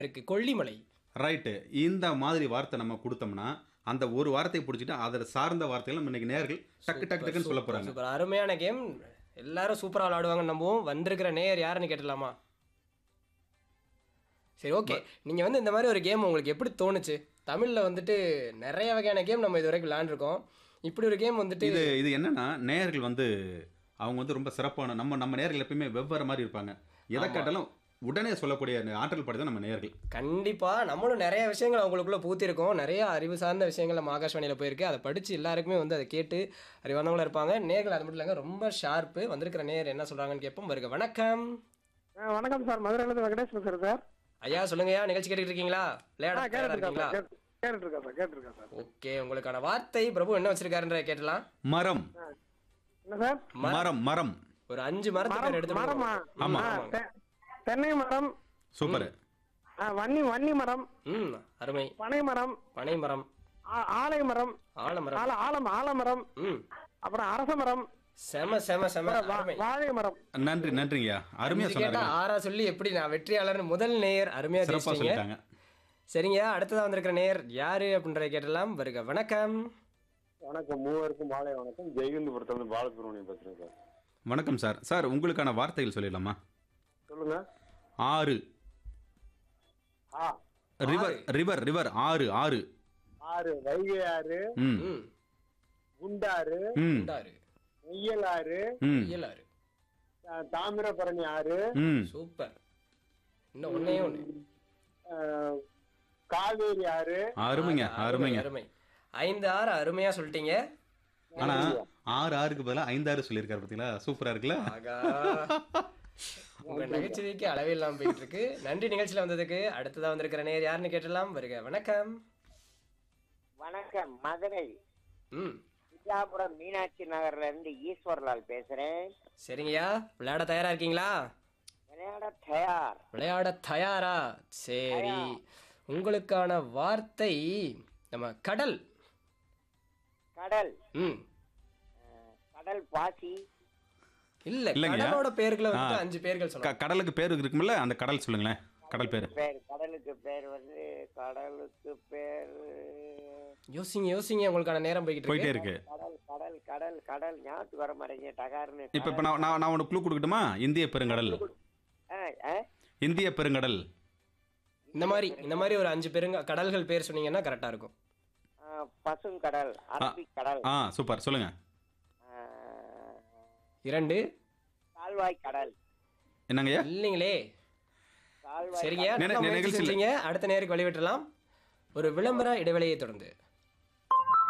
இருக்கு கொல்லிமலை ரைட்டு இந்த மாதிரி வார்த்தை நம்ம கொடுத்தோம்னா அந்த ஒரு வார்த்தையை பிடிச்சிட்டு அதில் சார்ந்த வார்த்தைகள் நம்ம இன்னைக்கு நேர்கள் டக்கு டக்கு டக்குன்னு சொல்ல போகிறாங்க சூப்பர் அருமையான கேம் எல்லாரும் சூப்பரா விளையாடுவாங்கன்னு நம்புவோம் வந்திருக்கிற நேயர் யாருன்னு கேட்டலாமா சரி ஓகே நீங்க வந்து இந்த மாதிரி ஒரு கேம் உங்களுக்கு எப்படி தோணுச்சு தமிழ்ல வந்துட்டு நிறைய வகையான கேம் நம்ம இது வரைக்கும் விளையாண்டுருக்கோம் இப்படி ஒரு கேம் வந்துட்டு இது இது என்னன்னா நேயர்கள் வந்து அவங்க வந்து ரொம்ப சிறப்பான நம்ம நம்ம நேயர்கள் எப்பயுமே வெவ்வேறு மாதிரி இருப்பாங்க எதை ஆமா. கேட்டாலும் உடனே சொல்லக்கூடிய ஆற்றல் படை தான் நம்ம நேயர்கள் கண்டிப்பா நம்மளும் நிறைய விஷயங்கள் அவங்களுக்குள்ள பூத்திருக்கோம் நிறைய அறிவு சார்ந்த விஷயங்கள் நம்ம ஆகாஷ்வாணியில் போயிருக்கு அதை படிச்சு எல்லாருக்குமே வந்து அதை கேட்டு அறிவானவங்களா இருப்பாங்க நேர்கள் அது மட்டும் இல்லைங்க ரொம்ப ஷார்ப்பு வந்திருக்கிற நேயர் என்ன சொல்றாங்கன்னு கேட்போம் வருக வணக்கம் ஆ, வணக்கம் சார் மதுரையிலேருந்து வெங்கடேஷ் பேசுறேன் சார் ஐயா சொல்லுங்கய்யா நிகழ்ச்சி கேட்டுட்டு இருக்கீங்களா ஆ விளையாட தயாரா கேட்டுருக்கேன் இருக்கீங்களா சார் கேட்டுருக்கேன் சார் கேட்டுருக்கேன் சார் ஓகே உங்களுக்கான வார்த்தை பிரபு என்ன வச்சிருக்காருன்ற கேட்டலாம் மரம் என்ன சார் மரம் மரம் ஒரு அஞ்சு மரத்துக்கு பேர் மரம் எடுத்து மரமா ஆமா. ஆ, தெ- தென்னை மரம் சூப்பர் ஆ, வன்னி வன்னி மரம் ம் அருமை பனை மரம் பனை மரம் ஆ- ஆலை மரம் ஆலமரம் ஆல ஆலம் ஆலமரம் ம் அப்புறம் அரச மரம் செம செம செம அப்புறம் வா- அருமை வாழை மரம் நன்றி நன்றிங்கய்யா அருமையா இது கேட்டா சொன்னாங்க ஆறா சொல்லி எப்படி நான் வெற்றியாளர் முதல் நேயர் அருமையா சிறப்பாக பேசுறீங்க சொல்லிட்டாங்க சரிங்க அடுத்ததா வந்திருக்கிற நேயர் யாரு அப்படின்றத கேட்டலாம் வருக வணக்கம் வணக்கம் மூவருக்கும் மாலை வணக்கம் ஜெயகந்தபுரத்துலேருந்து பாலசுப்ரமணியம் பேசுகிறேன் சார் வணக்கம் சார் சார் உங்களுக்கான வார்த்தைகள் சொல்லிடலாமா சொல்லுங்க ஆறு ஆ ரிவர் ரிவர் ரிவர் ஆறு ஆறு ஆறு வைகை ஆறு ம் ம் குண்டாறு ம் உண்டாரு நெய்யல் ஆறு ம் இயலாரு ஆ, தாமிரபரணி ஆறு ம் சூப்பர் இன்னும் ஒன்னே ஒண்ணு ஆ, காவேரி ஆறு அருமைங்க அருமை, அருமைங்க அருமை ஐந்து ஆறு அருமையா சொல்லிட்டீங்க ஆனா ஆறு ஆறுக்கு பதிலாக ஐந்தாறு சொல்லியிருக்காரு பார்த்தீங்களா சூப்பரா இருக்குல்ல ஆகா உங்க நகைச்சுவைக்கு அளவே இல்லாம போயிட்டு இருக்கு நன்றி நிகழ்ச்சியில வந்ததுக்கு அடுத்ததா வந்திருக்கிற நேர் யாருன்னு கேட்டலாம் வருக வணக்கம் வணக்கம் மதுரை ம் விஜயாபுரம் மீனாட்சி நகர்ல இருந்து ஈஸ்வர்லால் பேசுறேன் சரிங்கய்யா விளையாட தயாரா இருக்கீங்களா விளையாட தயார் விளையாட தயாரா சரி உங்களுக்கான வார்த்தை நம்ம கடல் கடல் ம் கடல் பாசி இல்ல இல்லைங்க. கடலோட பேர்களை வந்து ஆ. அஞ்சு பேர்கள் க- சொல்லலாம் கடலுக்கு பேர் இருக்கும்ல அந்த கடல் சொல்லுங்களேன் கடல் பேர் பேர் கடலுக்கு பேர் வந்து கடலுக்கு பேர் யோசிங்க யோசிங்க உங்களுக்கான நேரம் போய்கிட்டு போயிட்டே இருக்கு இருக்கு கடல் கடல் கடல் கடல் ஞாபகத்துக்கு வர மாட்டேங்க டகார்னு இப்போ இப்போ நான் நான் நான் உனக்கு க்ளூ கொடுக்கட்டுமா இந்திய பெருங்கடல் ஆ, ஆ? இந்திய பெருங்கடல் இந்த மாதிரி இந்த மாதிரி ஒரு அஞ்சு பெருங்க கடல்கள் பேர் சொன்னீங்கன்னா கரெக்டா இருக்கும் ஆ, பசுங்கடல் அரபிக் கடல் ஆ சூப்பர் சொல்லுங்க ஆ, இரண்டு கால்வாய் கடல் என்னங்கய்யா இல்லைங்களே கால்வாய் சரிங்க நினை- நல்லா முயற்சி நிகழ்ச்சியில் செஞ்சீங்க அடுத்த நேருக்கு வழிவிட்டுலாம் ஒரு விளம்பர இடைவெளியை தொடர்ந்து